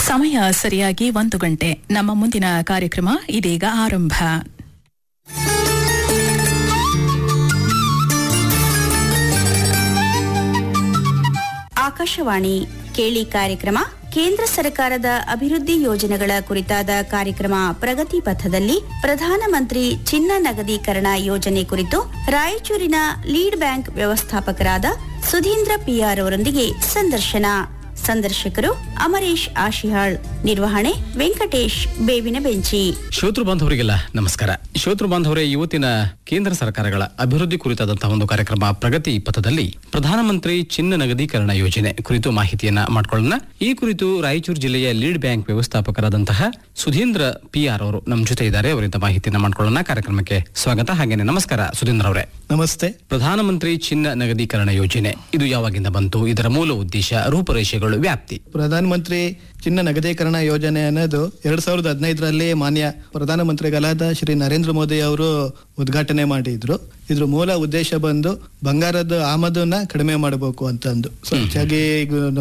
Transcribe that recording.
ಸಮಯ ಸರಿಯಾಗಿ ಒಂದು ಗಂಟೆ ನಮ್ಮ ಮುಂದಿನ ಕಾರ್ಯಕ್ರಮ ಇದೀಗ ಆರಂಭ ಆಕಾಶವಾಣಿ ಕೇಳಿ ಕಾರ್ಯಕ್ರಮ ಕೇಂದ್ರ ಸರ್ಕಾರದ ಅಭಿವೃದ್ಧಿ ಯೋಜನೆಗಳ ಕುರಿತಾದ ಕಾರ್ಯಕ್ರಮ ಪ್ರಗತಿ ಪಥದಲ್ಲಿ ಪ್ರಧಾನಮಂತ್ರಿ ಚಿನ್ನ ನಗದೀಕರಣ ಯೋಜನೆ ಕುರಿತು ರಾಯಚೂರಿನ ಲೀಡ್ ಬ್ಯಾಂಕ್ ವ್ಯವಸ್ಥಾಪಕರಾದ ಸುಧೀಂದ್ರ ಪಿಆರ್ ಅವರೊಂದಿಗೆ ಸಂದರ್ಶನ ಸಂದರ್ಶಕರು ಅಮರೇಶ್ ಆಶಿಹಾಳ್ ನಿರ್ವಹಣೆ ವೆಂಕಟೇಶ್ ಬೇವಿನ ಬೆಂಚಿ ಶ್ರೋತೃ ಬಾಂಧವರಿಗೆಲ್ಲ ನಮಸ್ಕಾರ ಶ್ರೋತೃ ಬಾಂಧವರೇ ಇವತ್ತಿನ ಕೇಂದ್ರ ಸರ್ಕಾರಗಳ ಅಭಿವೃದ್ಧಿ ಕುರಿತಾದಂತಹ ಒಂದು ಕಾರ್ಯಕ್ರಮ ಪ್ರಗತಿ ಪಥದಲ್ಲಿ ಪ್ರಧಾನಮಂತ್ರಿ ಚಿನ್ನ ನಗದೀಕರಣ ಯೋಜನೆ ಕುರಿತು ಮಾಹಿತಿಯನ್ನ ಮಾಡ್ಕೊಳ್ಳೋಣ ಈ ಕುರಿತು ರಾಯಚೂರು ಜಿಲ್ಲೆಯ ಲೀಡ್ ಬ್ಯಾಂಕ್ ವ್ಯವಸ್ಥಾಪಕರಾದಂತಹ ಸುಧೀಂದ್ರ ಪಿ ಆರ್ ಅವರು ನಮ್ಮ ಜೊತೆ ಇದ್ದಾರೆ ಅವರಿಂದ ಮಾಹಿತಿಯನ್ನ ಮಾಡ್ಕೊಳ್ಳೋಣ ಕಾರ್ಯಕ್ರಮಕ್ಕೆ ಸ್ವಾಗತ ಹಾಗೇನೆ ನಮಸ್ಕಾರ ಸುಧೀಂದ್ರ ಅವರೇ ನಮಸ್ತೆ ಪ್ರಧಾನಮಂತ್ರಿ ಚಿನ್ನ ನಗದೀಕರಣ ಯೋಜನೆ ಇದು ಯಾವಾಗಿಂದ ಬಂತು ಇದರ ಮೂಲ ಉದ್ದೇಶ ರೂಪರೇಷೆಗಳು ವ್ಯಾಪ್ತಿ ಪ್ರಧಾನ ಮಂತ್ರಿ ಚಿನ್ನ ನಗದೀಕರಣ ಯೋಜನೆ ಅನ್ನೋದು ಎರಡ್ ಸಾವಿರದ ಹದಿನೈದರಲ್ಲಿ ಮಾನ್ಯ ಪ್ರಧಾನಮಂತ್ರಿಗಳಾದ ಶ್ರೀ ನರೇಂದ್ರ ಮೋದಿ ಅವರು ಉದ್ಘಾಟನೆ ಮಾಡಿದ್ರು ಇದ್ರ ಮೂಲ ಉದ್ದೇಶ ಬಂದು ಬಂಗಾರದ ಆಮದನ್ನ ಕಡಿಮೆ ಮಾಡಬೇಕು ಅಂತಂದು ಸೊ ಹೆಚ್ಚಾಗಿ ಈಗ